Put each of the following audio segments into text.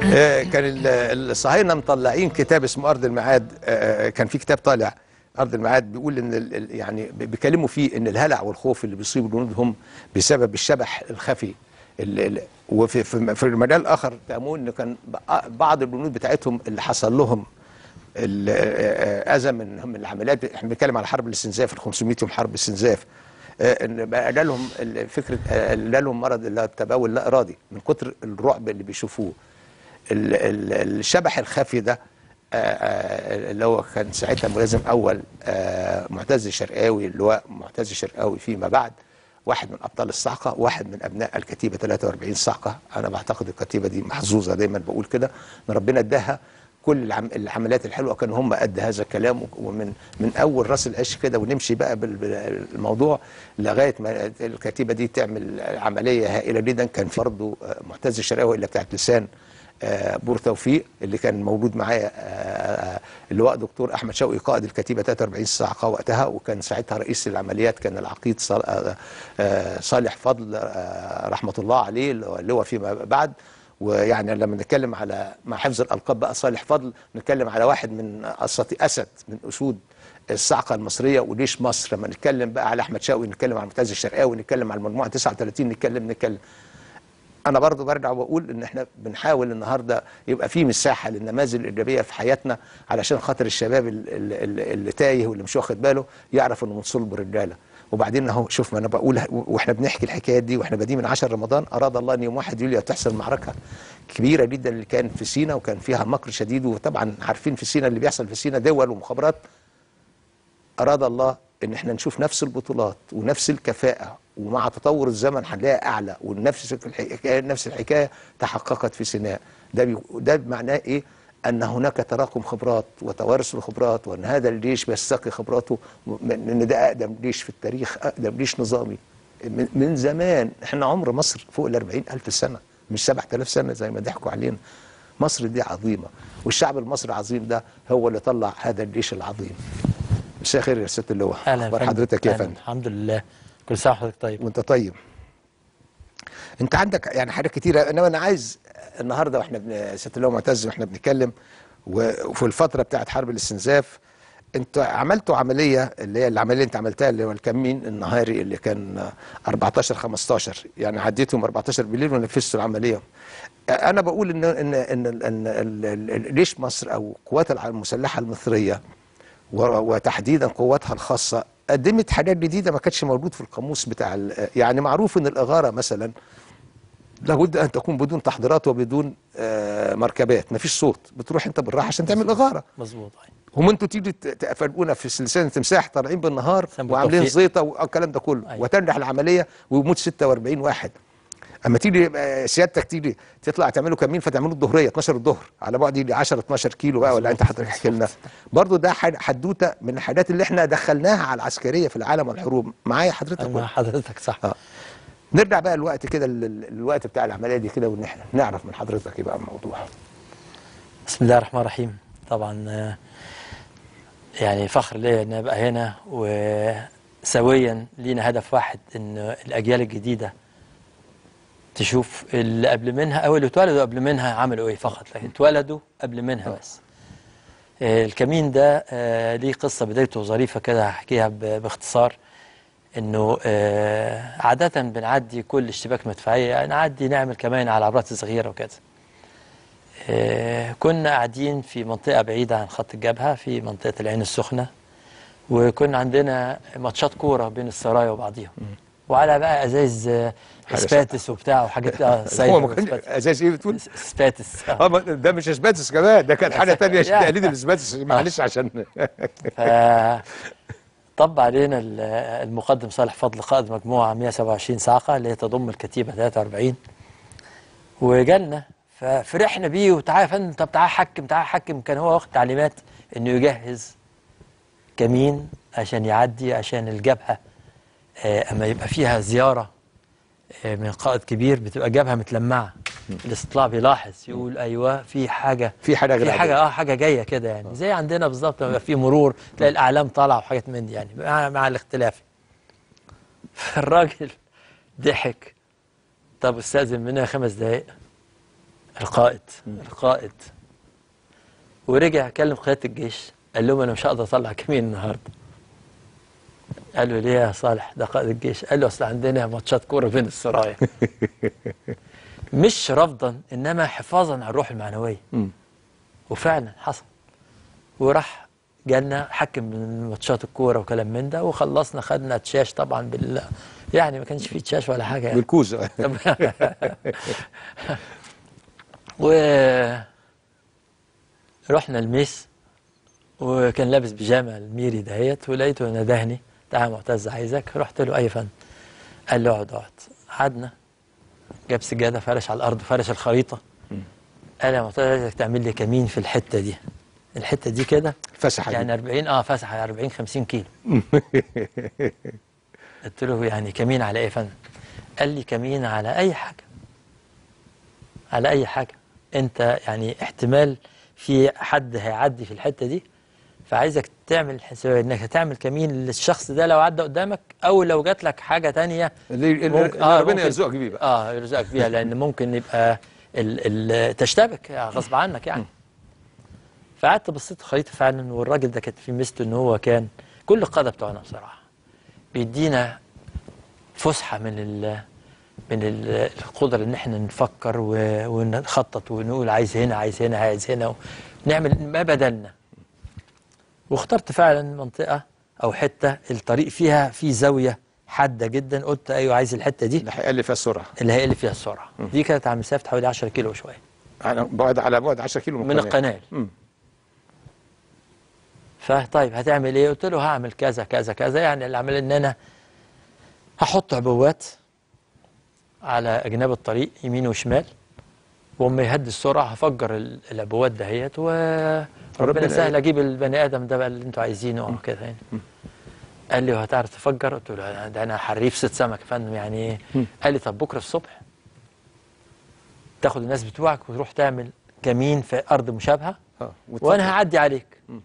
آه، كان ال- الصهاينه مطلعين كتاب اسمه ارض الميعاد آه، كان في كتاب طالع ارض الميعاد بيقول ان ال- ال- يعني بي- بيكلموا فيه ان الهلع والخوف اللي بيصيب جنودهم بسبب الشبح الخفي ال- ال- وفي في في المجال الاخر تامون ان كان بع- بعض الجنود بتاعتهم اللي حصل لهم ال- آه، آه، اذى من من العمليات احنا بنتكلم على حرب الاستنزاف ال 500 يوم حرب الاستنزاف آه، ان بقى جالهم ال- فكره آه، جالهم مرض اللي هو التبول اللا ارادي من كتر الرعب اللي بيشوفوه ال- ال- الشبح الخفي ده آه، آه، اللي هو كان ساعتها ملازم اول آه، معتز الشرقاوي اللواء معتز الشرقاوي فيما بعد واحد من ابطال الصعقه واحد من ابناء الكتيبه 43 صعقه انا بعتقد الكتيبه دي محظوظه دايما بقول كده ان ربنا اداها كل العم... العمليات الحلوه كانوا هم قد هذا الكلام ومن من اول راس العش كده ونمشي بقى بال- بالموضوع لغايه ما الكتيبه دي تعمل عمليه هائله جدا كان في برضه آه، معتز الشرقاوي اللي بتاعت لسان آه، بور توفيق اللي كان موجود معايا آه، اللواء دكتور احمد شوقي قائد الكتيبه 43 صاعقه وقتها وكان ساعتها رئيس العمليات كان العقيد صال- آه، آه، صالح فضل آه، رحمه الله عليه اللي هو فيما بعد ويعني لما نتكلم على مع حفظ الالقاب بقى صالح فضل نتكلم على واحد من اساطي اسد من اسود الصعقه المصريه وليش مصر لما نتكلم بقى على احمد شوقي نتكلم على معتز الشرقاوي نتكلم على المجموعه 39 نتكلم نتكلم انا برضو برجع واقول ان احنا بنحاول النهارده يبقى في مساحه للنماذج الايجابيه في حياتنا علشان خاطر الشباب ال- ال- ال- اللي تايه واللي مش واخد باله يعرف انه من صلب الرجاله وبعدين اهو شوف ما انا بقول واحنا بنحكي الحكايات دي واحنا بادئين من 10 رمضان اراد الله ان يوم 1 يوليو تحصل معركه كبيره جدا اللي كان في سينا وكان فيها مكر شديد وطبعا عارفين في سينا اللي بيحصل في سينا دول ومخابرات أراد الله إن إحنا نشوف نفس البطولات ونفس الكفاءة ومع تطور الزمن هنلاقي أعلى ونفس الحكاية نفس الحكاية تحققت في سيناء ده بي ده معناه إيه؟ أن هناك تراكم خبرات وتوارث الخبرات وأن هذا الجيش بيستقي خبراته من- إن ده أقدم جيش في التاريخ أقدم جيش نظامي من, من زمان إحنا عمر مصر فوق ال 40 ألف سنة مش 7000 سنة زي ما ضحكوا علينا مصر دي عظيمة والشعب المصري العظيم ده هو اللي طلع هذا الجيش العظيم مساء الخير يا ست اللواء اهلا يا اخبار فندم. حضرتك يا أهلاً. فندم الحمد لله كل سنه وحضرتك طيب وانت طيب انت عندك يعني حاجات كتيره انما انا عايز النهارده واحنا بن... ست اللواء معتز واحنا بنتكلم و- وفي الفتره بتاعت حرب الاستنزاف انت عملتوا عمليه اللي هي العمليه اللي انت عملتها اللي هو الكمين النهاري اللي كان 14 15 يعني عديتهم 14 بالليل ونفذتوا العمليه انا بقول ان ان ان, إن, إن, إن, إن ليش مصر او القوات المسلحه المصريه و- وتحديدا قواتها الخاصه قدمت حاجات جديده ما كانتش موجود في القاموس بتاع ال- يعني معروف ان الاغاره مثلا لابد ان تكون بدون تحضيرات وبدون آه، مركبات ما فيش صوت بتروح انت بالراحه عشان تعمل اغاره مظبوط أيوة. هم انتوا تيجي ت- تفاجئونا في سلسله تمساح طالعين بالنهار سنة وعاملين بالتوفيق. زيطه والكلام ده كله أيوة. وتنجح العمليه ويموت 46 واحد اما تيجي آه، سيادتك تيجي تطلع تعملوا كمين فتعملوا الظهريه 12 الظهر على بعد يجي 10 12 كيلو بقى ولا انت حضرتك تحكي لنا برضه ده حد- حدوته من الحاجات اللي احنا دخلناها على العسكريه في العالم والحروب معايا حضرتك أنا ولا؟ مع حضرتك صح اه نرجع بقى الوقت كده لل- الوقت بتاع العمليه دي كده ونحن نعرف من حضرتك ايه بقى الموضوع بسم الله الرحمن الرحيم طبعا آه، يعني فخر ليا ان ابقى هنا وسويا لينا هدف واحد ان الاجيال الجديده تشوف اللي قبل منها او اللي اتولدوا قبل منها عملوا ايه فقط لكن اتولدوا قبل منها بس آه، الكمين ده آه، ليه قصه بدايته ظريفه كده هحكيها ب- باختصار انه آه، عاده بنعدي كل اشتباك مدفعيه نعدي نعمل كمان على عبارات صغيره وكده آه، كنا قاعدين في منطقة بعيدة عن خط الجبهة في منطقة العين السخنة وكنا عندنا ماتشات كورة بين السرايا وبعضيهم وعلى بقى ازاز آه، حاجة اسباتس وبتاع وحاجات اه هو سايدر ما كانش وإسباتس. اساس ايه بتقول اسباتس اه ما- ده مش اسباتس كمان ده كان حاجه تانية يعني. تقليد الاسباتس معلش عشان ف طب علينا ال- المقدم صالح فضل قائد مجموعة 127 صاعقة اللي هي تضم الكتيبة 43 وجالنا ففرحنا بيه وتعالى يا فندم طب تعالى حكم تعالى حكم كان هو واخد تعليمات انه يجهز كمين عشان يعدي عشان الجبهة آه، اما يبقى فيها زيارة آه، من قائد كبير بتبقى جبهة متلمعة الاستطلاع بيلاحظ يقول ايوه في حاجة في حاجه غير في عادية. حاجه اه حاجه جايه كده يعني زي عندنا بالظبط لما يبقى في مرور تلاقي الاعلام طالعه وحاجات من دي يعني مع, مع الاختلاف فالراجل ضحك طب استاذن منها خمس دقائق القائد القائد ورجع كلم قيادة الجيش قال لهم انا مش هقدر اطلع كمين النهارده قالوا ليه يا صالح ده قائد الجيش قال له اصل عندنا ماتشات كوره بين السرايا مش رفضا انما حفاظا على الروح المعنويه مم. وفعلا حصل وراح جالنا حكم من ماتشات الكوره وكلام من ده وخلصنا خدنا تشاش طبعا بال يعني ما كانش فيه تشاش ولا حاجه يعني. بالكوز و رحنا الميس وكان لابس بيجامه الميري دهيت ولقيته ندهني تعالى يا معتز عايزك رحت له اي فن قال له اقعد اقعد قعدنا جاب سجاده فرش على الارض فرش الخريطه قال يا معتز عايزك تعمل لي كمين في الحته دي الحته دي كده فسحه يعني 40 اه فسحه 40 50 كيلو قلت له يعني كمين على ايه يا فندم؟ قال لي كمين على اي حاجه على اي حاجه انت يعني احتمال في حد هيعدي في الحته دي فعايزك تعمل حساب انك هتعمل كمين للشخص ده لو عدى قدامك او لو جات لك حاجه تانية اللي اللي ممكن- اللي ربنا ممكن- يرزقك بيه بقى اه يرزقك بيها لان ممكن يبقى ال ال تشتبك غصب عنك يعني فقعدت بصيت الخريطه فعلا والراجل ده كانت في ميزته ان هو كان كل القاده بتوعنا بصراحه بيدينا فسحه من ال من ال- القدره ان احنا نفكر و- ونخطط ونقول عايز هنا عايز هنا عايز هنا ونعمل ما بدلنا واخترت فعلا منطقه او حته الطريق فيها في زاويه حاده جدا قلت ايوه عايز الحته دي اللي هيقل فيها السرعه اللي هيقل فيها السرعه دي كانت على مسافه حوالي 10 كيلو وشويه على بعد على بعد 10 كيلو من القناه مم. فطيب هتعمل ايه؟ قلت له هعمل كذا كذا كذا يعني اللي عمل ان انا هحط عبوات على اجناب الطريق يمين وشمال واما يهدي السرعه هفجر ال- العبوات دهيت وربنا ربنا سهل ي- اجيب البني ادم ده بقى اللي انتوا عايزينه او كده يعني قال لي وهتعرف تفجر؟ قلت له ده انا حريف ست سمك يا فندم يعني ايه؟ قال لي طب بكره الصبح تاخد الناس بتوعك وتروح تعمل كمين في ارض مشابهه اه وتفضل. وانا هعدي عليك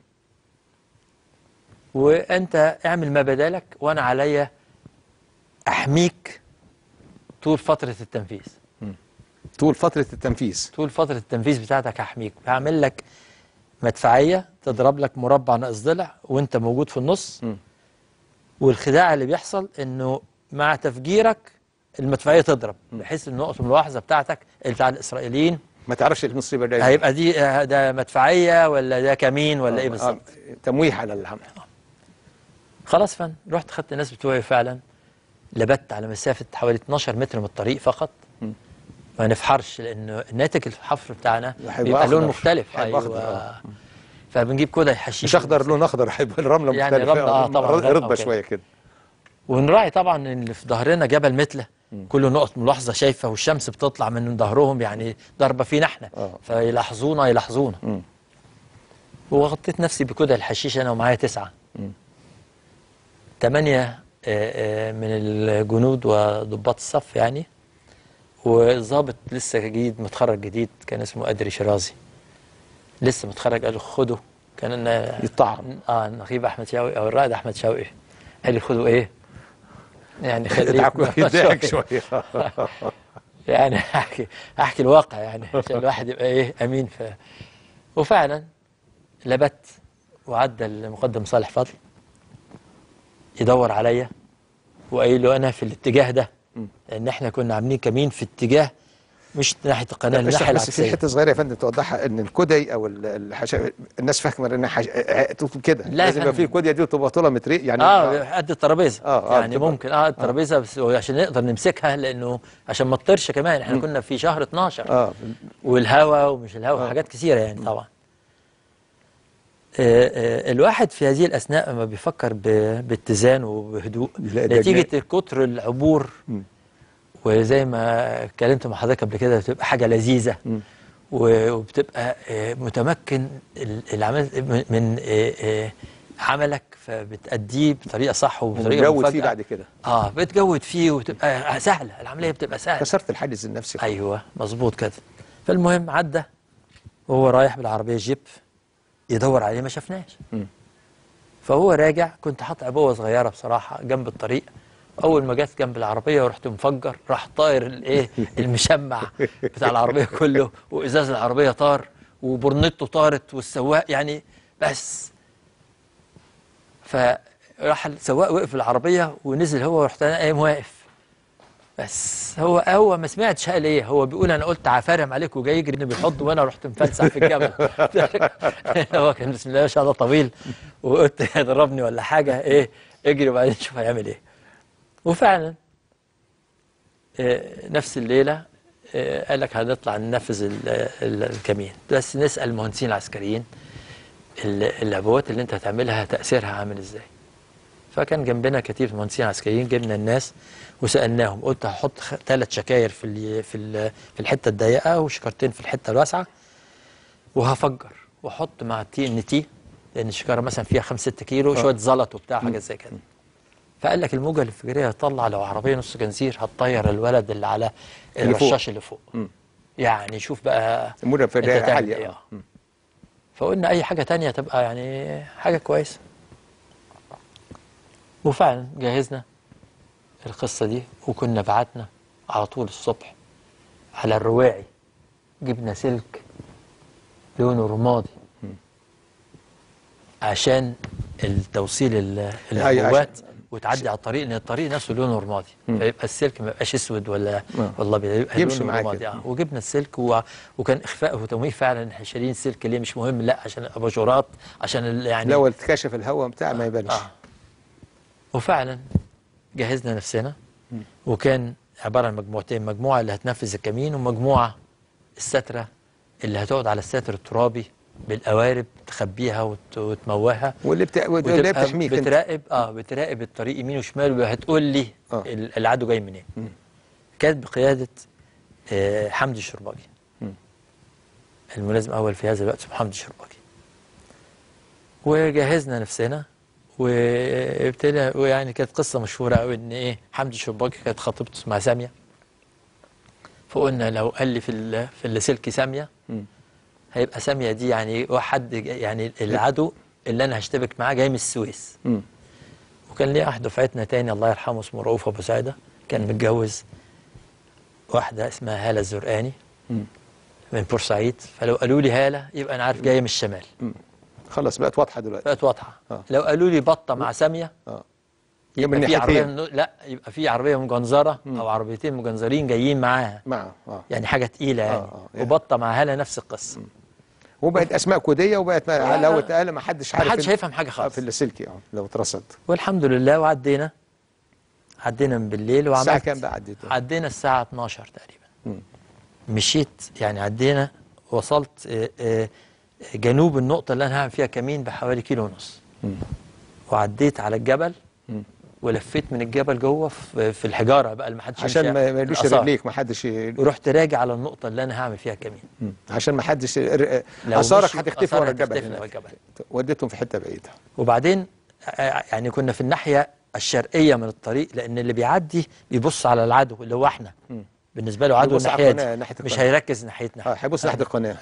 وانت اعمل ما بدالك وانا عليا احميك طول فتره التنفيذ طول فتره التنفيذ طول فتره التنفيذ بتاعتك هحميك هعمل لك مدفعيه تضرب لك مربع ناقص ضلع وانت موجود في النص مم. والخداع اللي بيحصل انه مع تفجيرك المدفعيه تضرب بحيث ان نقطه الملاحظه بتاعتك اللي بتاع الاسرائيليين ما تعرفش المصيبه ده هيبقى دي آه، ده مدفعيه ولا ده كمين ولا ايه بالظبط آه، تمويه على العمل خلاص فن رحت خدت الناس بتوعي فعلا لبت على مسافة حوالي 12 متر من الطريق فقط ما نفحرش لأنه ناتج الحفر بتاعنا هيبقى بيبقى لون أخضر. مختلف هيبقى أخضر، آه. فبنجيب كده حشيش مش اخضر لون اخضر هيبقى الرمله يعني مختلفه رملة، آه، طبعاً، غامقة رطبه وكده. شويه كده ونراعي طبعا ان اللي في ظهرنا جبل متله كله نقط ملاحظه شايفه والشمس بتطلع من ظهرهم يعني ضربه فينا احنا آه. فيلاحظونا يلاحظونا مم. وغطيت نفسي بكده الحشيش انا ومعايا تسعه ثمانيه آه، آه، من الجنود وضباط الصف يعني وظابط لسه جديد متخرج جديد كان اسمه أدري شرازي لسه متخرج قال له خده كان يطعم اه النقيب احمد شوقي او الرائد احمد شوقي قال لي خدوا ايه يعني خليك يضحك يضحك شويه يعني احكي احكي الواقع يعني عشان الواحد يبقى ايه امين ف وفعلا لبت وعدى المقدم صالح فضل يدور عليا وقايل له انا في الاتجاه ده لان احنا كنا عاملين كمين في اتجاه مش ناحيه القناه بس الناحيه بس في العكسيه حته صغيره يا فندم توضحها ان الكدي او ال- الحشا الناس فاهمه ان حش... كده لا يا لازم يبقى في فندم. الكديه دي تبقى طولها مترين يعني اه قد الترابيزه آه، آه، يعني بتبقى- ممكن اه الترابيزه بس عشان نقدر نمسكها لانه عشان ما تطيرش كمان احنا كنا في شهر 12 اه والهواء ومش الهواء حاجات كثيره يعني طبعا آه، آه، الواحد في هذه الاثناء لما بيفكر ب- باتزان وبهدوء لا، ده نتيجه كتر العبور وزي ما اتكلمت مع حضرتك قبل كده بتبقى حاجه لذيذه و- وبتبقى آه، متمكن ال- العمل من- من آه، آه، عملك فبتأديه بطريقه صح وبطريقه وبتجود فيه مفاجئة. بعد كده اه بتجود فيه وتبقى سهله العمليه بتبقى سهله كسرت الحاجز النفسي ايوه مظبوط كده فالمهم عدى وهو رايح بالعربيه جيب يدور عليه ما شافناش مم. فهو راجع كنت حاطط عبوه صغيره بصراحه جنب الطريق اول ما جت جنب العربيه ورحت مفجر راح طاير الايه المشمع بتاع العربيه كله وازاز العربيه طار وبرنته طارت والسواق يعني بس فراح السواق وقف العربيه ونزل هو ورحت انا قايم واقف بس هو هو ما سمعتش قال ايه هو بيقول انا قلت عفارم عليك وجاي يجري انه بيحض وانا رحت مفلسع في الجبل هو كان بسم الله ما شاء الله طويل وقلت يضربني ولا حاجه ايه اجري وبعدين نشوف هيعمل ايه وفعلا آه، نفس الليله آه، قال لك هنطلع ننفذ ال- ال- الكمين بس نسال المهندسين العسكريين ال- العبوات اللي انت هتعملها تاثيرها عامل ازاي فكان جنبنا كتيب مهندسين عسكريين جبنا الناس وسالناهم قلت هحط ثلاث شكاير في ال في ال في الحته الضيقه وشكارتين في الحته الواسعه وهفجر واحط مع التي ان تي لان الشكاره مثلا فيها 5 6 كيلو شويه زلط وبتاع حاجات زي كده فقال لك الموجه الانفجاريه هتطلع لو عربيه نص جنزير هتطير الولد اللي على اللي فوق. الرشاش اللي فوق يعني شوف بقى الموجة أنت الانفجارية تعمل عالية إيه؟ آه. مم. فقلنا اي حاجه تانية تبقى يعني حاجه كويسه وفعلا جهزنا القصه دي وكنا بعتنا على طول الصبح على الرواعي جبنا سلك لونه رمادي عشان التوصيل ال- العبوات عشان- وتعدي على الطريق لان الطريق نفسه لونه رمادي فيبقى السلك ما يبقاش اسود ولا آه. ولا ابيض يبقى يمشي لونه معاك رمادي كده. اه وجبنا السلك و... وكان اخفاء وتمويه فعلا احنا شايلين السلك ليه مش مهم لا عشان الاباجورات عشان ال- يعني لو اتكشف الهواء بتاع ما يبانش آه. وفعلا جهزنا نفسنا وكان عبارة عن مجموعتين مجموعة اللي هتنفذ الكمين ومجموعة السترة اللي هتقعد على الساتر الترابي بالقوارب تخبيها وت- وتموهها واللي بتا... واللي وتبقى بتحميك انت بتراقب اه بتراقب الطريق يمين وشمال وهتقول لي آه. ال- العدو جاي منين كانت بقيادة آه حمدي الشرباجي الملازم اول في هذا الوقت اسمه حمدي الشرباجي وجهزنا نفسنا وابتدى ويعني كانت قصه مشهوره قوي ان ايه حمدي الشرباجي كانت خطيبته اسمها ساميه فقلنا لو قال لي في ال- في اللاسلكي ساميه مم. هيبقى ساميه دي يعني واحد يعني العدو اللي انا هشتبك معاه جاي من السويس مم. وكان ليه واحد دفعتنا تاني الله يرحمه اسمه رؤوف ابو سعده كان متجوز واحده اسمها هاله الزرقاني مم. من بورسعيد فلو قالوا لي هاله يبقى انا عارف جايه من الشمال خلاص بقت واضحه دلوقتي بقت واضحه آه. لو قالوا لي بطه مع ساميه اه يبقى من في عربيه ناحيتين. من... لا يبقى في عربيه مجنزره او عربيتين مجنزرين جايين معاها مع اه يعني حاجه تقيله يعني آه، آه، يعني. وبطه مع هاله نفس القصه وبقت اسماء كوديه وبقت آه. لو اتقال ما حدش عارف محدش ال- هيفهم حاجه آه، خالص في اللاسلكي اه لو اترصد والحمد لله وعدينا عدينا من بالليل وعملت الساعه كام بقى عديته؟ عدينا الساعه 12 تقريبا مم. مشيت يعني عدينا وصلت آه، آه، جنوب النقطه اللي انا هعمل فيها كمين بحوالي كيلو ونص مم. وعديت على الجبل مم. ولفيت من الجبل جوه في في الحجاره بقى اللي ما حدش عشان يمشي- ما ما يلوش الآثار. رجليك ما حدش ي- ورحت راجع على النقطه اللي انا هعمل فيها كمين مم. عشان ما حدش ر- لو اثارك مشي هتختفي آثارك ورا الجبل هتختفي ورا هناك الجبل. وديتهم في حته بعيده وبعدين آه، يعني كنا في الناحيه الشرقيه من الطريق لان اللي بيعدي بيبص على العدو اللي هو احنا مم. بالنسبه له عدو بيبص على الناحيه القناة، دي ناحية مش القناة. هيركز ناحيتنا اه هيبص ناحيه القناه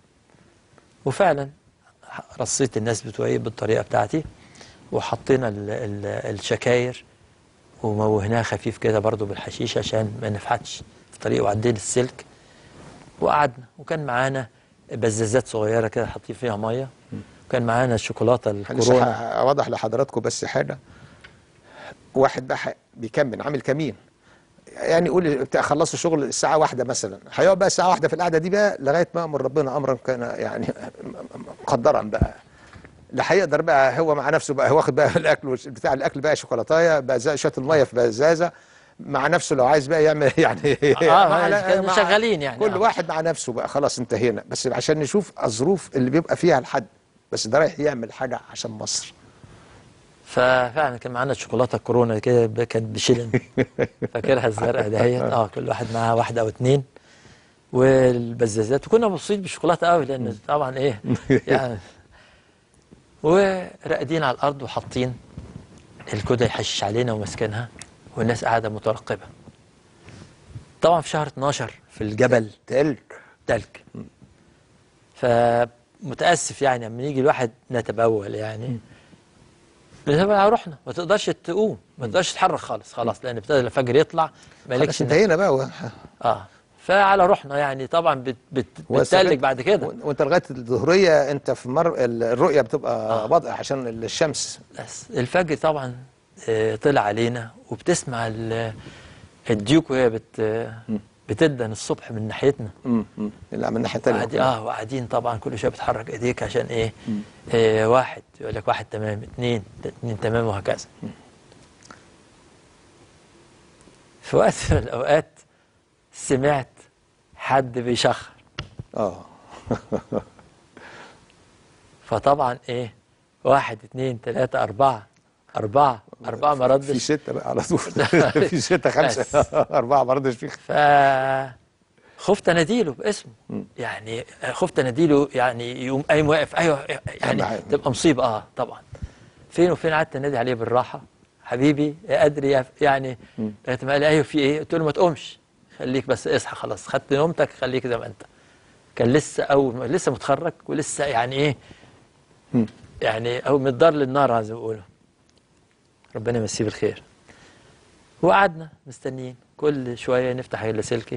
وفعلا رصيت الناس بتوعي بالطريقه بتاعتي وحطينا ال ال الشكاير وموهناها خفيف كده برضو بالحشيش عشان ما نفحتش في الطريق وعدينا السلك وقعدنا وكان معانا بزازات صغيره كده حاطين فيها ميه وكان معانا الشوكولاته معلش الكورونا ه- اوضح لحضراتكم بس حاجه واحد بقى ح- بيكمل عامل كمين يعني يقول بتاع خلصوا شغل الساعه واحدة مثلا هيقعد بقى الساعه واحدة في القعده دي بقى لغايه ما امر ربنا امرا كان يعني مقدرا بقى لا هيقدر بقى هو مع نفسه بقى هو واخد بقى الاكل والش- بتاع الاكل بقى شوكولاتايه بقى زي- شويه الميه في بزازه مع نفسه لو عايز بقى يعمل يعني مع- كانوا مع- شغالين يعني، كل آه. واحد مع نفسه بقى خلاص انتهينا بس عشان نشوف الظروف اللي بيبقى فيها الحد بس ده رايح يعمل حاجه عشان مصر ففعلا كان معانا الشوكولاته الكورونا كده ب- كانت بشيلن فاكرها الزرقاء دهيت اه كل واحد معاه واحده او اتنين والبزازات وكنا مبسوطين بالشوكولاته قوي لان طبعا ايه يعني وراقدين على الارض وحاطين الكوده يحشش علينا وماسكينها والناس قاعده مترقبه طبعا في شهر 12 في الجبل تلج تلج فمتاسف يعني لما يجي الواحد نتبول يعني بنبقى رحنا ما تقدرش تقوم ما تقدرش تتحرك خالص خلاص لان ابتدى الفجر يطلع مالكش خلاص انتهينا بقى و... اه فعلى روحنا يعني طبعا بت بت بتتلج بعد كده و- وانت لغايه الظهريه انت في مر الرؤيه بتبقى واضحه عشان الشمس بس الفجر طبعا آه، طلع علينا وبتسمع ال- الديوك وهي بت بتدن الصبح من ناحيتنا امم أمم. لا من الناحيه الثانيه وقاعدين اه وقاعدين طبعا كل شويه بتحرك ايديك عشان ايه آه واحد يقول لك واحد تمام اثنين اثنين تمام وهكذا في وقت من الاوقات سمعت حد بيشخر اه فطبعا ايه واحد اثنين ثلاثة أربعة أربعة أربعة ما في ردش سته بقى على طول في سته خمسه اربعه ما ردش فيك ف خفت اناديله باسمه يعني خفت اناديله يعني يقوم قايم واقف ايوه يعني معايا. تبقى مصيبه اه طبعا فين وفين قعدت انادي عليه بالراحه حبيبي يا ادري يا ف- يعني لغايه ما قال لي ايوه في ايه قلت له ما تقومش خليك بس اصحى خلاص خدت نومتك خليك زي ما انت كان لسه اول ما- لسه متخرج ولسه يعني ايه مم. يعني او من الدار للنار زي ما بيقولوا ربنا يمسيه بالخير وقعدنا مستنيين كل شويه نفتح اللاسلكي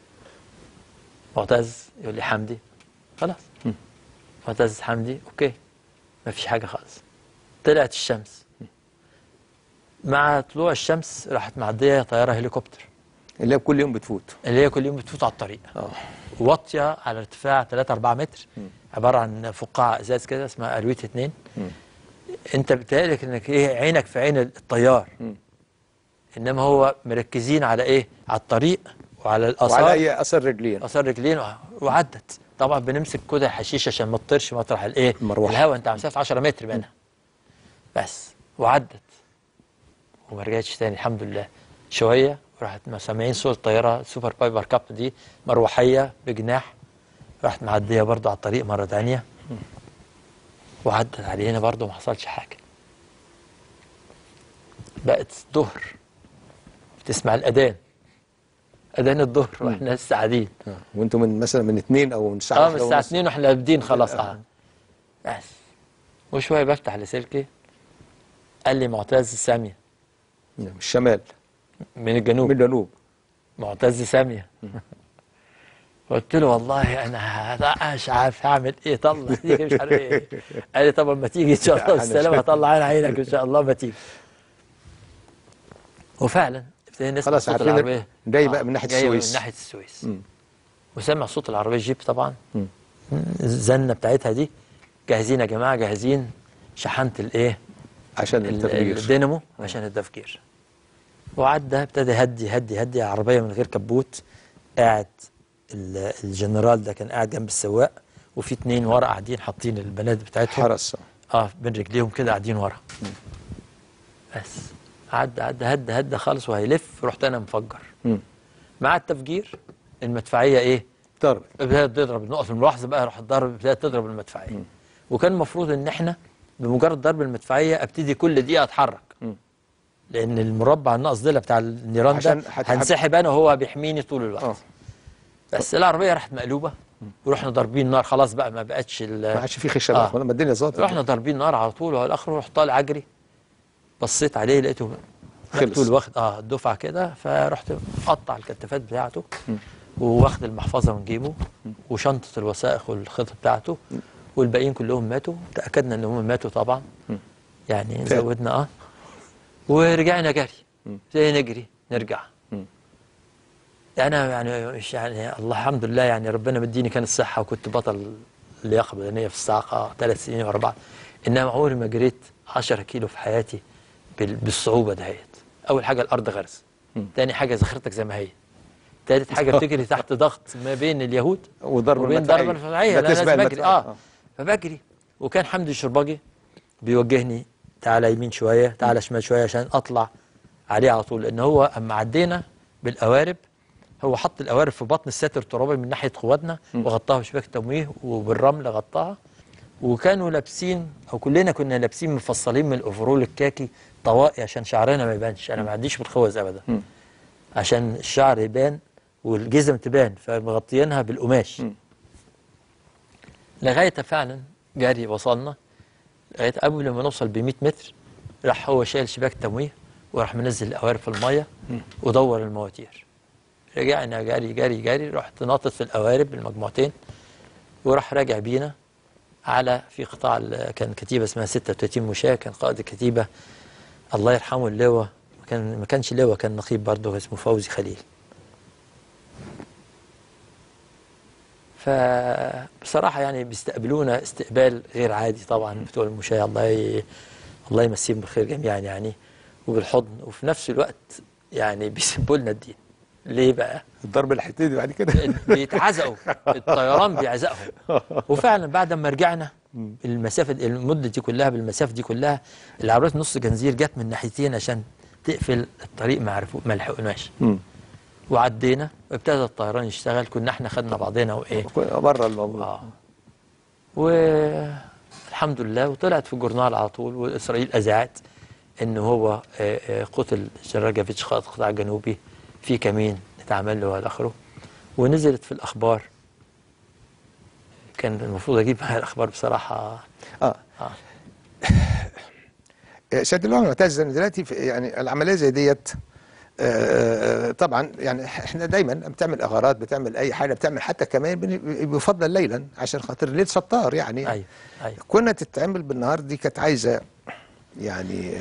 معتز يقول لي حمدي خلاص معتز حمدي اوكي ما فيش حاجه خالص طلعت الشمس مع طلوع الشمس راحت معديه طياره هليكوبتر اللي هي كل يوم بتفوت اللي هي كل يوم بتفوت على الطريق اه واطيه على ارتفاع 3 4 متر عباره عن فقاعه ازاز كده اسمها الويت 2 انت بتهيألك انك ايه عينك في عين الطيار مم. انما هو مركزين على ايه على الطريق وعلى الاثار وعلى اي اثر رجلين اثار رجلين وع- وعدت طبعا بنمسك كده الحشيش عشان ما تطيرش مطرح الايه المروحة. الهواء انت على مسافه 10 متر منها بس وعدت وما رجعتش تاني الحمد لله شويه راحت سامعين صوت طياره سوبر بايبر كاب دي مروحيه بجناح راحت معديه برضو على الطريق مره تانية وعدت علينا برضو ما حصلش حاجه بقت الظهر بتسمع الاذان اذان الظهر واحنا لسه قاعدين آه. وانتم من مثلا من اثنين او من الساعه اه من واحدة الساعة ونص. 2 واحنا بادين خلاص اه بس وشوية بفتح لسلكي قال لي معتز سامية من الشمال من الجنوب من الجنوب معتز سامية قلت له والله انا ه- مش عارف هعمل ايه طلع تيجي مش عارف ايه قال لي طب ما تيجي ان شاء الله أنا بالسلامه مش- هطلع عين عينك ان شاء الله ما تيجي وفعلا ابتدينا نسمع خلاص صوت عارفين العربيه جاي بقى من ناحية جاي السويس. من ناحيه السويس مم. وسمع صوت العربيه الجيب طبعا مم. الزنه بتاعتها دي جاهزين يا جماعه جاهزين شحنه الايه عشان ال- التفجير الدينامو عشان التفجير وعدى ابتدى يهدي يهدي يهدي عربيه من غير كبوت قاعد ال- الجنرال ده كان قاعد جنب السواق وفي اتنين ورا قاعدين حاطين البنات بتاعتهم حرس اه بين رجليهم كده قاعدين ورا بس عدى عدى هدى هدى خالص وهيلف رحت انا مفجر مم. مع التفجير المدفعيه ايه ضرب ابتدت تضرب نقط الملاحظه بقى راح الضرب ابتدت تضرب المدفعيه وكان المفروض ان احنا بمجرد ضرب المدفعيه ابتدي كل دقيقه اتحرك مم. لان المربع الناقص ده بتاع النيران ده عشان هتحب- هنسحب انا وهو بيحميني طول الوقت اه بس العربيه راحت مقلوبه ورحنا ضاربين نار خلاص بقى ما بقتش ال- ما عادش في خشبات آه. لما الدنيا ظبطت رحنا ضاربين نار على طول وعلى الاخر رحت طالع اجري بصيت عليه لقيته خلص. مقتول واخد اه الدفعه كده فرحت مقطع الكتافات بتاعته وواخد المحفظه من جيبه وشنطه الوثائق والخطه بتاعته والباقيين كلهم ماتوا تاكدنا ان هم ماتوا طبعا يعني فعلا. زودنا اه ورجعنا جري ابتدينا نجري نرجع مم. انا يعني مش يعني الله الحمد لله يعني ربنا مديني كان الصحه وكنت بطل لياقه بدنيه في الصاعقه ثلاث سنين ورا بعض انما عمري ما جريت 10 كيلو في حياتي بال- بالصعوبه دهيت اول حاجه الارض غرز تاني حاجه ذخيرتك زي ما هي تالت حاجه بتجري تحت ضغط ما بين اليهود وضرب وبين المدفعية. ضرب المدفعيه ده لا تسبق لازم اجري المدفعية. اه فبجري وكان حمدي الشرباجي بيوجهني تعالى يمين شويه تعالى شمال شويه عشان اطلع عليه على طول لان هو اما عدينا بالقوارب هو حط القوارب في بطن الساتر الترابي من ناحيه قواتنا وغطاها بشباك تمويه وبالرمل غطاها وكانوا لابسين او كلنا كنا لابسين مفصلين من الاوفرول الكاكي طواقي عشان شعرنا ما يبانش انا ما عنديش بالخوذ ابدا مم. عشان الشعر يبان والجزم تبان فمغطيينها بالقماش مم. لغايه فعلا جري وصلنا لغايه قبل ما نوصل ب 100 متر راح هو شايل شباك تمويه وراح منزل القوارب في الميه ودور المواتير رجعنا جري جري جري رحت ناطط في القوارب المجموعتين وراح راجع بينا على في قطاع ال- كان كتيبه اسمها 36 مشاة كان قائد الكتيبه الله يرحمه اللواء كان ما كانش لواء كان نقيب برضه اسمه فوزي خليل فبصراحة يعني بيستقبلونا استقبال غير عادي طبعا بتوع المشاة الله ي... الله يمسيهم بالخير جميعا يعني وبالحضن وفي نفس الوقت يعني بيسبوا لنا الدين ليه بقى؟ الضرب اللي هيبتدي بعد كده بيتعزقوا الطيران بيعزقهم وفعلا بعد ما رجعنا المسافة المدة دي كلها بالمسافة دي كلها العربيات نص جنزير جت من ناحيتين عشان تقفل الطريق ما عرفوا ما لحقوناش مم. وعدينا وابتدى الطيران يشتغل كنا احنا خدنا بعضنا وايه بره الموضوع اه والحمد لله وطلعت في الجورنال على طول واسرائيل اذاعت ان هو آه، آه، قتل جنرال جافيتش قائد القطاع الجنوبي في كمين اتعمل له والى اخره ونزلت في الاخبار كان المفروض اجيب معايا الاخبار بصراحه اه اه سيادة اللواء معتز أنا دلوقتي في يعني العملية زي ديت آه، طبعا يعني احنا دايما بتعمل اغارات بتعمل اي حاجه بتعمل حتى كمان بن- بيفضل ليلا عشان خاطر الليل ستار يعني ايوه ايوه كنا تتعمل بالنهار دي كانت عايزه يعني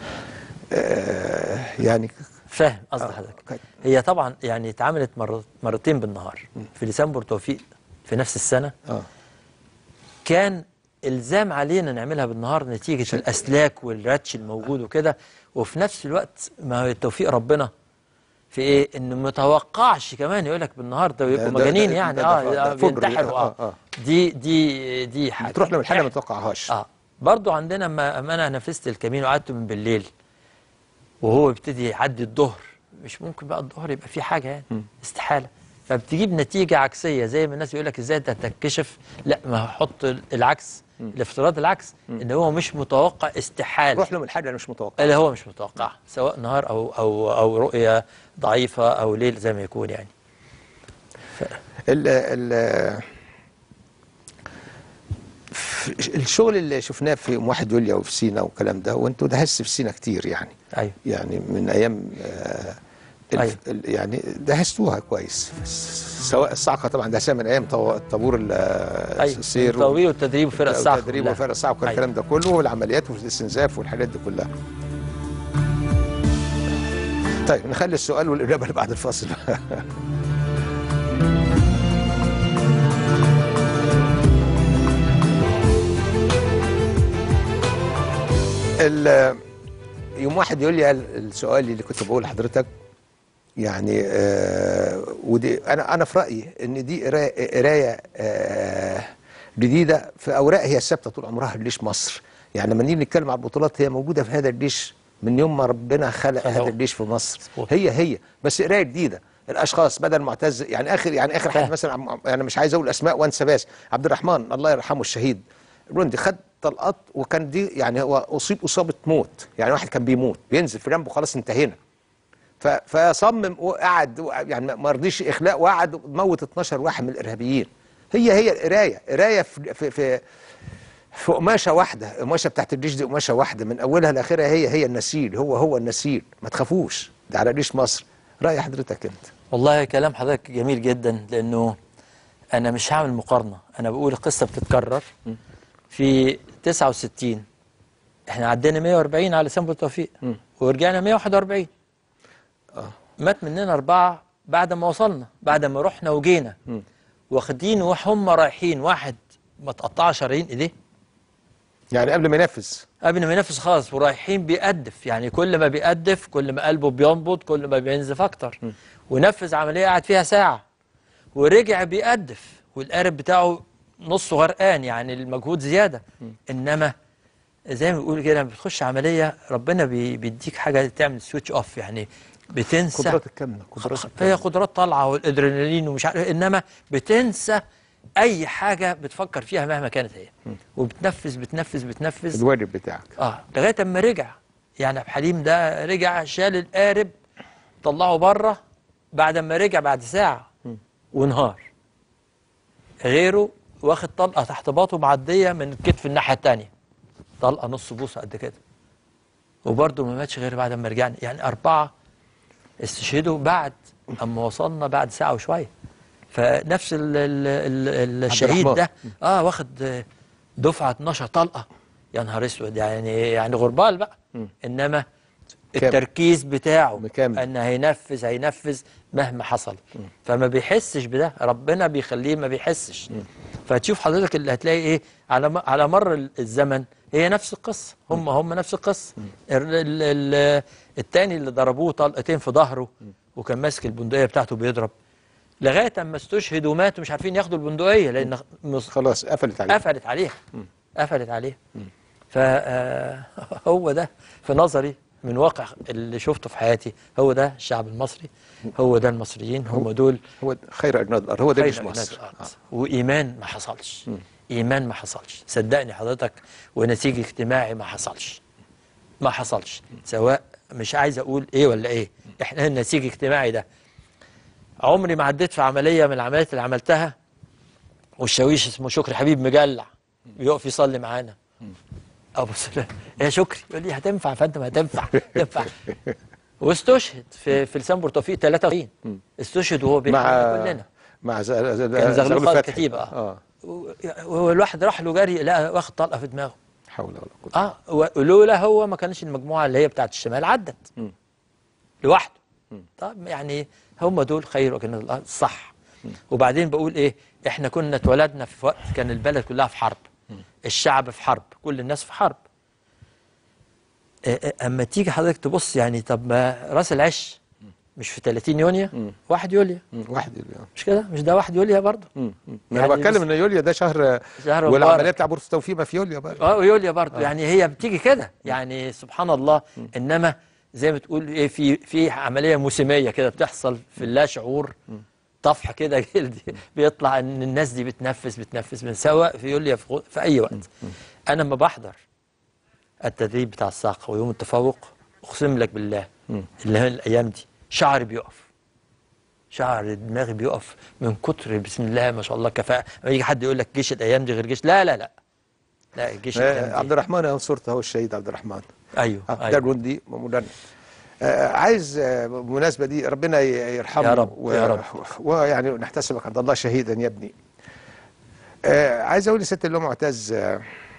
آه، يعني فاهم قصد آه، حضرتك كانت- هي طبعا يعني اتعملت مرة مرتين بالنهار في ديسمبر توفيق في نفس السنه اه كان الزام علينا نعملها بالنهار نتيجه الاسلاك والرتش الموجود وكده وفي نفس الوقت ما هو توفيق ربنا في ايه انه متوقعش كمان يقول لك بالنهار ده ده- يبقوا ده- مجانين ده- يعني ده- اه ده آه، فجر. بينتحروا آه، اه آه. دي دي دي حاجه بتروح له من حاجه ما إحنا- تتوقعهاش اه برضو عندنا ما اما انا نفذت الكمين وقعدت من بالليل وهو يبتدي يعدي الظهر مش ممكن بقى الظهر يبقى فيه حاجه يعني استحاله فبتجيب نتيجه عكسيه زي ما الناس يقول لك ازاي ده تتكشف لا ما حط العكس الافتراض العكس ان هو مش متوقع استحاله روح له من حاجه انا مش متوقع اللي هو مش متوقع سواء نهار او او او رؤيه ضعيفه او ليل زي ما يكون يعني ال ال ف- الشغل اللي شفناه في ام واحد يوليا وفي سينا والكلام ده وانتوا دهست في سينا كتير يعني ايوه يعني من ايام آه الف- أيوة. ال- يعني دهستوها كويس س- سواء الصعقه طبعا دهسها من ايام طو- طابور ال- ايوه السير التطوير والتدريب وفرق الصعق والتدريب كلها. وفرق الصعقه أيوة. والكلام ده كله والعمليات والاستنزاف والحاجات دي كلها طيب نخلي السؤال والاجابه اللي بعد الفاصل ال- يوم واحد يقول لي ال- السؤال اللي كنت بقول لحضرتك يعني آه ودي انا انا في رايي ان دي قرايه قرايه آه جديده في اوراق هي ثابته طول عمرها لجيش مصر يعني لما نيجي نتكلم على البطولات هي موجوده في هذا الجيش من يوم ما ربنا خلق خلقه. هذا الجيش في مصر مظبوط. هي هي بس قرايه جديده الاشخاص بدل معتز يعني اخر يعني اخر حد فاهم. مثلا عم- يعني مش عايز اقول اسماء وانسى باس عبد الرحمن الله يرحمه الشهيد روندي خد طلقات وكان دي يعني هو اصيب اصابه موت يعني واحد كان بيموت بينزل في جنبه خلاص انتهينا ف- فصمم وقعد يعني ما رضيش اخلاء وقعد موت 12 واحد من الارهابيين هي هي القرايه قرايه في في في في قماشه واحده قماشه بتاعت الجيش دي قماشه واحده من اولها لاخرها هي هي النسيج هو هو النسيج ما تخافوش ده على جيش مصر راي حضرتك انت والله كلام حضرتك جميل جدا لانه انا مش هعمل مقارنه انا بقول القصه بتتكرر في 69 احنا عدينا 140 على سنبل توفيق ورجعنا 141 مات مننا اربعه بعد ما وصلنا بعد ما رحنا وجينا واخدين وهم رايحين واحد ما تقطع شرايين ايديه يعني قبل ما ينفذ قبل ما ينفذ خالص ورايحين بيقدف يعني كل ما بيقدف كل ما قلبه بينبض كل ما بينزف اكتر ونفذ عمليه قعد فيها ساعه ورجع بيقدف والقارب بتاعه نصه غرقان يعني المجهود زياده انما زي ما بيقول كده لما بتخش عمليه ربنا بي- بيديك حاجه تعمل سويتش اوف يعني بتنسى قدرات الكامله قدرات هي قدرات طالعه والادرينالين ومش عارف انما بتنسى اي حاجه بتفكر فيها مهما كانت هي وبتنفذ بتنفذ بتنفذ الواجب بتاعك اه لغايه اما رجع يعني عبد الحليم ده رجع شال القارب طلعه بره بعد ما رجع بعد ساعه ونهار غيره واخد طلقه تحت باطه معديه من الكتف الناحيه الثانيه طلقه نص بوصه قد كده وبرضه ما ماتش غير بعد ما رجعنا يعني أربعة استشهدوا بعد أما وصلنا بعد ساعة وشوية فنفس ال ال ال الشهيد الرحمن. ده اه واخد آه، دفعة 12 طلقة يا نهار اسود يعني يعني غربال بقى انما كامل. التركيز بتاعه مكامل. ان هينفذ هينفذ مهما حصل فما بيحسش بده ربنا بيخليه ما بيحسش فتشوف حضرتك اللي هتلاقي ايه على م- على مر ال- الزمن هي نفس القصه هم هم نفس القصه ال ال ال التاني اللي ضربوه طلقتين في ظهره وكان ماسك البندقيه بتاعته بيضرب لغايه اما استشهد ومات مش عارفين ياخدوا البندقيه لان مص- خلاص قفلت عليه قفلت عليها قفلت عليها فهو ده في نظري من واقع اللي شفته في حياتي هو ده الشعب المصري هو ده المصريين هم دول هو خير اجناد الارض هو ده خير مش أبناء مصر الأرض. آه. وايمان ما حصلش ايمان ما حصلش صدقني حضرتك ونسيج اجتماعي ما حصلش ما حصلش سواء مش عايز اقول ايه ولا ايه احنا النسيج الاجتماعي ده عمري ما عديت في عمليه من العمليات اللي عملتها والشاويش اسمه شكري حبيب مجلع بيقف يصلي معانا ابو سلام يا شكري يقول لي هتنفع يا فندم هتنفع تنفع واستشهد في في لسان بورتوفيق 93 استشهد وهو بيلحقنا مع كلنا مع ز- ز- كان زغلول قائد فتحي. كتيبه اه اه والواحد راح له جري لقى واخد طلقه في دماغه حول ولا قوه اه ولولا هو ما كانش المجموعه اللي هي بتاعت الشمال عدت مم. لوحده طب يعني هم دول خير وكان الارض صح وبعدين بقول ايه احنا كنا اتولدنا في وقت كان البلد كلها في حرب الشعب في حرب كل الناس في حرب آه، آه، اما تيجي حضرتك تبص يعني طب ما راس العش مش في 30 يونيو 1 يوليو مم. واحد يوليو مش كده مش ده 1 يوليو برضه مم. مم. يعني انا بتكلم بس- ان يوليو ده شهر شهر والعمليه مبارك. بتاع بورصه توفيق ما في يوليو بقى اه يوليا برضه يعني هي بتيجي كده يعني سبحان الله انما زي ما تقول ايه في في عمليه موسميه كده بتحصل في اللا شعور طفح كده جلدي بيطلع ان الناس دي بتنفذ بتنفذ من سواء في يوليا في, غو- في اي وقت انا لما بحضر التدريب بتاع الساقه ويوم التفوق اقسم لك بالله اللي هي الايام دي شعري بيقف شعر دماغي بيقف من كتر بسم الله ما شاء الله كفاءه لما يجي حد يقول لك جيش الايام دي غير جيش لا لا لا لا الجيش آه، الايام عبد دي الرحمن اهو صورته اهو الشهيد عبد الرحمن ايوه آه، ده ايوه جندي مدرب آه، عايز آه، بالمناسبه دي ربنا ي- يرحمه يا رب، و- يا رب. ويعني نحتسبك عند الله شهيدا يا ابني آه، عايز اقول لست اللي هو معتز آه،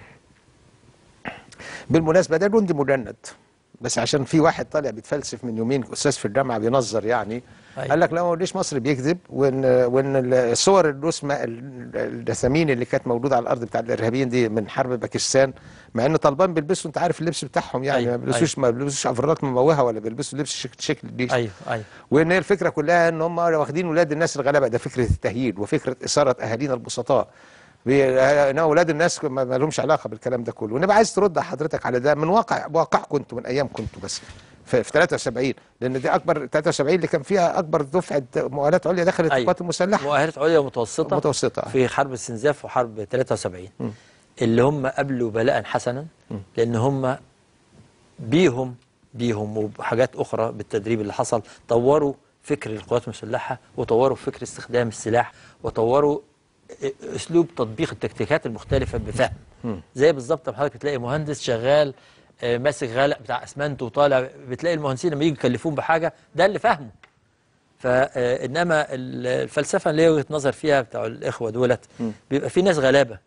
بالمناسبه ده جندي مجند بس عشان في واحد طالع بيتفلسف من يومين استاذ في الجامعه بينظر يعني أيوة. قال لك لا هو ليش مصر بيكذب وان وان الصور الرسمه الدسامين اللي كانت موجوده على الارض بتاع الارهابيين دي من حرب باكستان مع ان طالبان بيلبسوا انت عارف اللبس بتاعهم يعني أيوة، ما بيلبسوش ما بيلبسوش افرات مموهه ولا بيلبسوا لبس شكل شكل الجيش ايوه ايوه وان هي الفكره كلها ان هم واخدين ولاد الناس الغلابه ده فكره التهييد وفكره اثاره اهالينا البسطاء بي- ان اولاد الناس ما ما لهمش علاقه بالكلام ده كله ونبقى عايز ترد حضرتك على ده من واقع واقعكم انتم من ايام كنتوا بس في, في 73 لان دي اكبر 73 اللي كان فيها اكبر دفعه مؤهلات عليا دخلت أيوة. القوات المسلحه مؤهلات عليا ومتوسطه متوسطة. في حرب السنزاف وحرب 73 اللي هم قبلوا بلاء حسنا لان هم بيهم بيهم وبحاجات اخرى بالتدريب اللي حصل طوروا فكر القوات المسلحه وطوروا فكر استخدام السلاح وطوروا اسلوب تطبيق التكتيكات المختلفه بفهم زي بالظبط لما حضرتك بتلاقي مهندس شغال آه، ماسك غلق بتاع اسمنت وطالع بتلاقي المهندسين لما يجوا يكلفوهم بحاجه ده اللي فاهمه فانما الفلسفه اللي هي وجهه نظر فيها بتاع الاخوه دولت بيبقى في ناس غلابه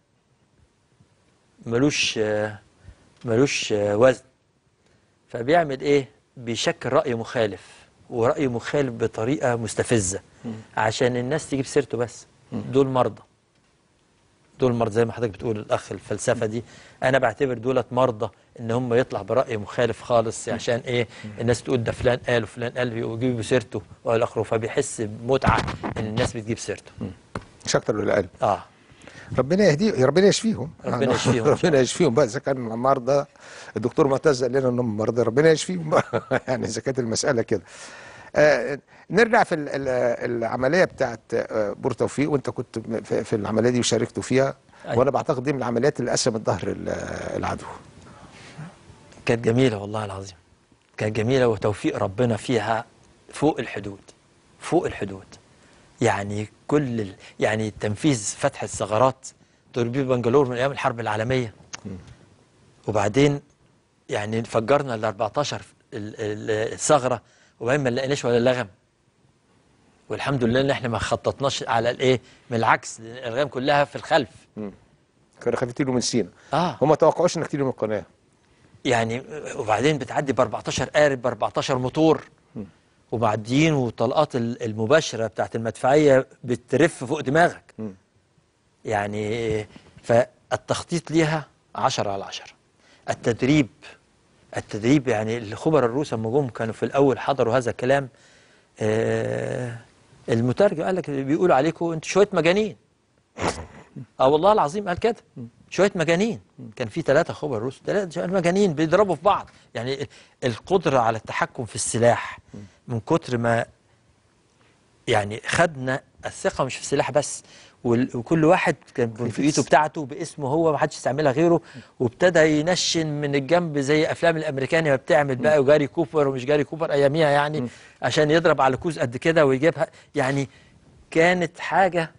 ملوش آه، ملوش آه، وزن فبيعمل ايه بيشكل راي مخالف وراي مخالف بطريقه مستفزه عشان الناس تجيب سيرته بس دول مرضى دول مرضى زي ما حضرتك بتقول الاخ الفلسفه دي انا بعتبر دولت مرضى ان هم يطلع براي مخالف خالص عشان ايه الناس تقول ده فلان قال وفلان قال ويجيبوا سيرته والى اخره فبيحس بمتعه ان الناس بتجيب سيرته مش اكتر ولا اقل اه ربنا يهديه ربنا يشفيهم ربنا يشفيهم. ربنا يشفيهم بقى اذا كانوا مرضى الدكتور معتز قال لنا انهم مرضى ربنا يشفيهم بقى يعني اذا كانت المساله كده آه نرجع في ال- ال- العمليه بتاعت آه، بور توفيق وانت كنت في في العمليه دي وشاركتوا فيها أيوة. وانا بعتقد دي من العمليات اللي قسمت ظهر ال- العدو كانت جميلة والله العظيم كانت جميلة وتوفيق ربنا فيها فوق الحدود فوق الحدود يعني كل ال... يعني تنفيذ فتح الثغرات توربيب بنجلور من أيام الحرب العالمية وبعدين يعني فجرنا ال 14 ال- ال- الثغره وبعدين ما لقيناش ولا لغم والحمد لله ان احنا ما خططناش على الايه من العكس لأن الالغام كلها في الخلف كانوا خايفين له من سينا اه هم ما توقعوش انك تيجي من القناه يعني وبعدين بتعدي ب 14 قارب ب 14 موتور ومعديين وطلقات ال- المباشره بتاعت المدفعيه بترف فوق دماغك مم. يعني فالتخطيط ليها 10 على 10 التدريب التدريب يعني الخبراء الروس لما جم كانوا في الاول حضروا هذا الكلام آه المترجم قال لك بيقولوا عليكم انتوا شويه مجانين اه والله العظيم قال كده شويه مجانين كان في ثلاثه خبراء روس ثلاثه مجانين بيضربوا في بعض يعني القدره على التحكم في السلاح من كتر ما يعني خدنا الثقه مش في السلاح بس وال- وكل واحد كان بنفقيته بتاعته باسمه هو ما حدش يستعملها غيره وابتدى ينشن من الجنب زي افلام الامريكاني ما بتعمل بقى وجاري كوبر ومش جاري كوبر اياميها يعني عشان يضرب على كوز قد كده ويجيبها يعني كانت حاجه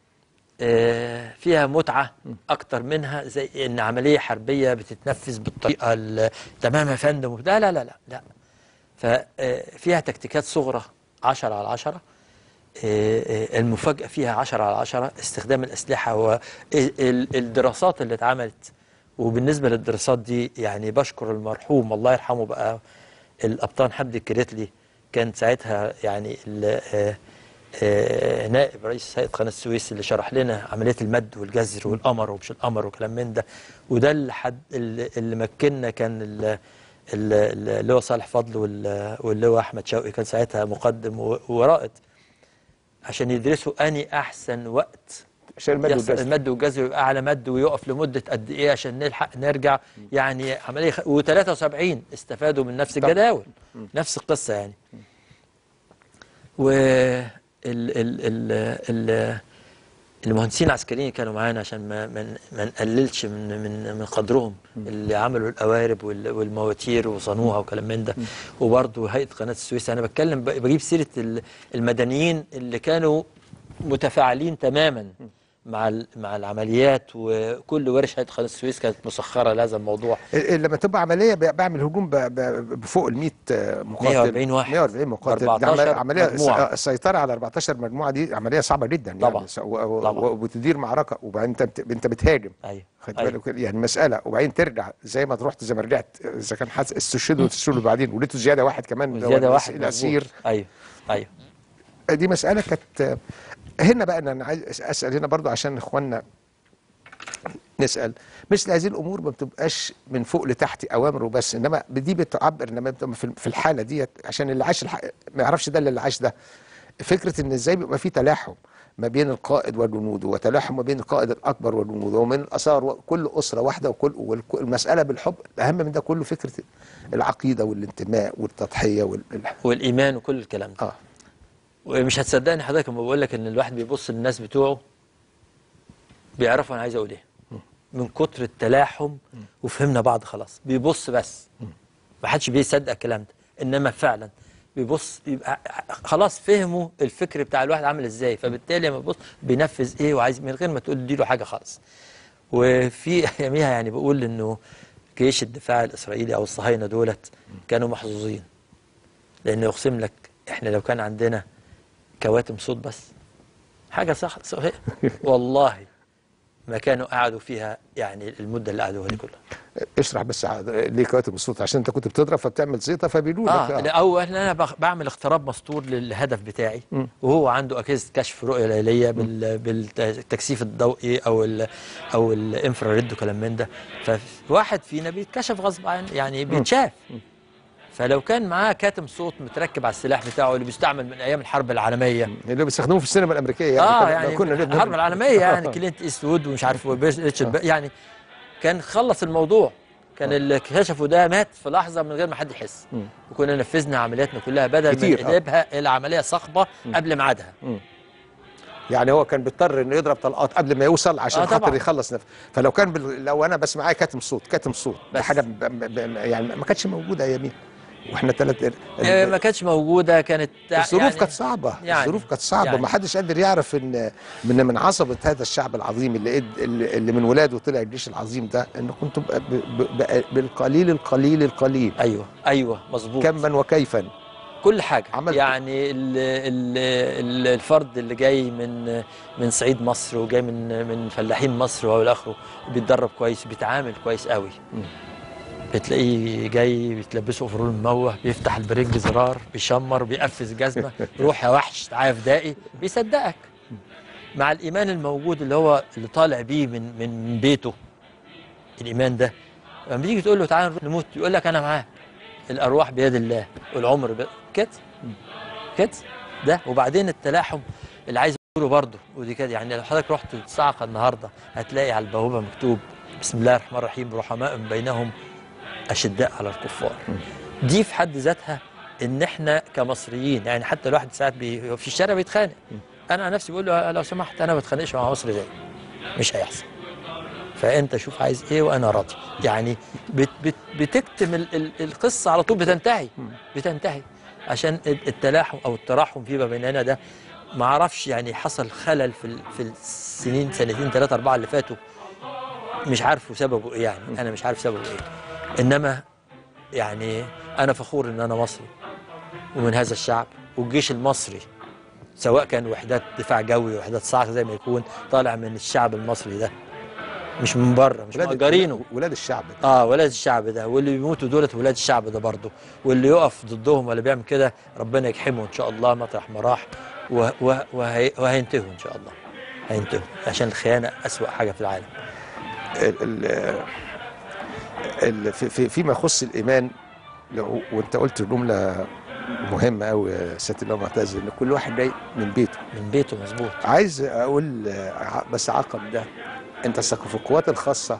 آه، فيها متعة أكتر منها زي إن عملية حربية بتتنفذ بالطريقة ال- تمام يا فندم وبتاع. لا لا لا لا ففيها تكتيكات صغرى 10 على 10 المفاجأة فيها 10 على 10 استخدام الأسلحة والدراسات اللي اتعملت وبالنسبة للدراسات دي يعني بشكر المرحوم الله يرحمه بقى الأبطال حمد الكريتلي كان ساعتها يعني ال- آه، آه، نائب رئيس هيئة قناة السويس اللي شرح لنا عملية المد والجزر والقمر ومش القمر وكلام من ده وده اللي, حد اللي اللي مكننا كان ال- ال- اللي هو صالح فضل وال- واللي هو أحمد شوقي كان ساعتها مقدم و- ورائد عشان يدرسوا أني أحسن وقت عشان المد يحصل والجزر المد والجزر يبقى اعلى مد ويقف لمده قد ايه عشان نلحق نرجع يعني عمليه خ... و73 استفادوا من نفس طبعا. الجداول نفس القصه يعني و ال... ال... ال... ال... المهندسين العسكريين كانوا معانا عشان ما ما ما نقللش من من من قدرهم اللي عملوا القوارب وال- والمواتير وصنوها وكلام من ده وبرضه هيئه قناه السويس انا بتكلم ب- بجيب سيره ال- المدنيين اللي كانوا متفاعلين تماما مع ال- مع العمليات وكل ورش هيئه قناه السويس كانت مسخره لهذا الموضوع ال- ال- لما تبقى عمليه ب- بعمل هجوم ب- ب- بفوق ال 100 مقاتل 140 واحد. 140 مقاتل ده 14 عمل- عمليه مجموعة. الس- السيطره على 14 مجموعه دي عمليه صعبه جدا طبعا. يعني س- و- و- طبعا. وبتدير معركه وبعدين انت بت- انت بتهاجم ايوه خد أيوة. بالك يعني مساله وبعدين ترجع زي ما رحت زي ما رجعت اذا كان حد استشهدوا وتستشهدوا بعدين ولقيتوا زياده واحد كمان اللي هو زياده الأس- واحد الاسير مظبوط. ايوه ايوه دي مسألة كانت هنا بقى أنا عايز أسأل هنا برضو عشان إخواننا نسأل مثل هذه الأمور ما بتبقاش من فوق لتحت أوامر وبس إنما دي بتعبر إنما بتبقى في في الحالة ديت عشان اللي عاش الح... ما يعرفش ده اللي عاش ده فكرة إن إزاي بيبقى في تلاحم ما بين القائد وجنوده وتلاحم ما بين القائد الأكبر وجنوده ومن الآثار وكل أسرة واحدة وكل والمسألة بالحب الأهم من ده كله فكرة العقيدة والانتماء والتضحية وال... والايمان وكل الكلام ده آه ومش هتصدقني حضرتك لما بقول لك ان الواحد بيبص للناس بتوعه بيعرفوا انا عايز اقول ايه من كتر التلاحم وفهمنا بعض خلاص بيبص بس ما حدش بيصدق الكلام ده انما فعلا بيبص يبقى خلاص فهموا الفكر بتاع الواحد عامل ازاي فبالتالي لما يبص بينفذ ايه وعايز من غير ما تقول اديله حاجه خالص وفي اياميها يعني بقول انه جيش الدفاع الاسرائيلي او الصهاينه دولت كانوا محظوظين لان يقسم لك احنا لو كان عندنا كواتم صوت بس حاجه صح صحيح والله ما كانوا قعدوا فيها يعني المده اللي قعدوها دي كلها اشرح بس ع- ليه كواتم الصوت عشان انت كنت بتضرب فبتعمل زيطه فبيقولوا لك اه او ان انا بخ- بعمل اختراب مسطور للهدف بتاعي وهو عنده اجهزه كشف رؤيه ليليه بال بالتكثيف الضوئي او ال او الانفراريد وكلام من ده فواحد فينا بيتكشف غصب عن يعني بيتشاف فلو كان معاه كاتم صوت متركب على السلاح بتاعه اللي بيستعمل من ايام الحرب العالميه اللي بيستخدموه في السينما الامريكيه يعني اه كان- يعني لو كنا نقدر- الحرب العالميه يعني كلينت ايستوود ومش عارف وبيش- ريتشارد بقى، يعني كان خلص الموضوع كان اللي كشفه ده مات في لحظه من غير ما حد يحس وكنا نفذنا عملياتنا كلها بدل كتير، ما آه. نقلبها الى عمليه صخبه قبل ميعادها يعني هو كان بيضطر انه يضرب طلقات قبل ما يوصل عشان آه، خاطر طبعاً. يخلص نفسه فلو كان بال... لو انا بس معايا كاتم صوت كاتم صوت ده بس. حاجه ب... ب... ب... يعني ما كانتش موجوده اياميها واحنا ثلاث آه، ما كانتش موجوده كانت الظروف يعني كانت صعبه يعني- الظروف كانت صعبه يعني. ما حدش قادر يعرف ان من من عصبه هذا الشعب العظيم اللي إد- اللي اللي من ولاده طلع الجيش العظيم ده ان كنتم ب- ب- ب- بالقليل القليل القليل ايوه ايوه مظبوط كما وكيفا كل حاجه عملت- يعني ال ال ال الفرد اللي جاي من من صعيد مصر وجاي من من فلاحين مصر والى اخره بيتدرب كويس بيتعامل كويس قوي مم. بتلاقيه جاي بتلبسه اوفرول مموه بيفتح البرينج زرار بيشمر بيقفز جزمه روح يا وحش تعالى فدائي بيصدقك مع الايمان الموجود اللي هو اللي طالع بيه من من من بيته الايمان ده لما تيجي تقول له تعالى نروح نموت يقول لك انا معاك الارواح بيد الله والعمر ب... كده كده ده وبعدين التلاحم اللي عايز اقوله برضه ودي كده يعني لو حضرتك رحت الصاعقه النهارده هتلاقي على البوابه مكتوب بسم الله الرحمن الرحيم رحماء بينهم اشداء على الكفار دي في حد ذاتها ان احنا كمصريين يعني حتى الواحد ساعات بي في الشارع بيتخانق انا عن نفسي بقول له لو سمحت انا ما بتخانقش مع مصري زي مش هيحصل فانت شوف عايز ايه وانا راضي يعني بت بت بتكتم ال ال القصه على طول بتنتهي بتنتهي عشان التلاحم او التراحم فيما بيننا ده ما اعرفش يعني حصل خلل في ال- في السنين سنتين ثلاثه اربعه اللي فاتوا مش عارفه سببه ايه يعني انا مش عارف سببه ايه انما يعني انا فخور ان انا مصري ومن هذا الشعب والجيش المصري سواء كان وحدات دفاع جوي وحدات صاعقه زي ما يكون طالع من الشعب المصري ده مش من بره مش ولاد مأجرينه ولاد الشعب اه ولاد الشعب ده واللي بيموتوا دولت ولاد الشعب ده برضه واللي يقف ضدهم ولا بيعمل كده ربنا يجحمه ان شاء الله مطرح ما راح و- و- وهي وهينتهوا ان شاء الله هينتهوا عشان الخيانه اسوأ حاجه في العالم ال ال ال في في فيما يخص الايمان لو وانت قلت جمله مهمه قوي يا سياده الامام معتز ان كل واحد جاي من بيته من بيته مظبوط عايز اقول آه، بس عقب ده انت في القوات الخاصه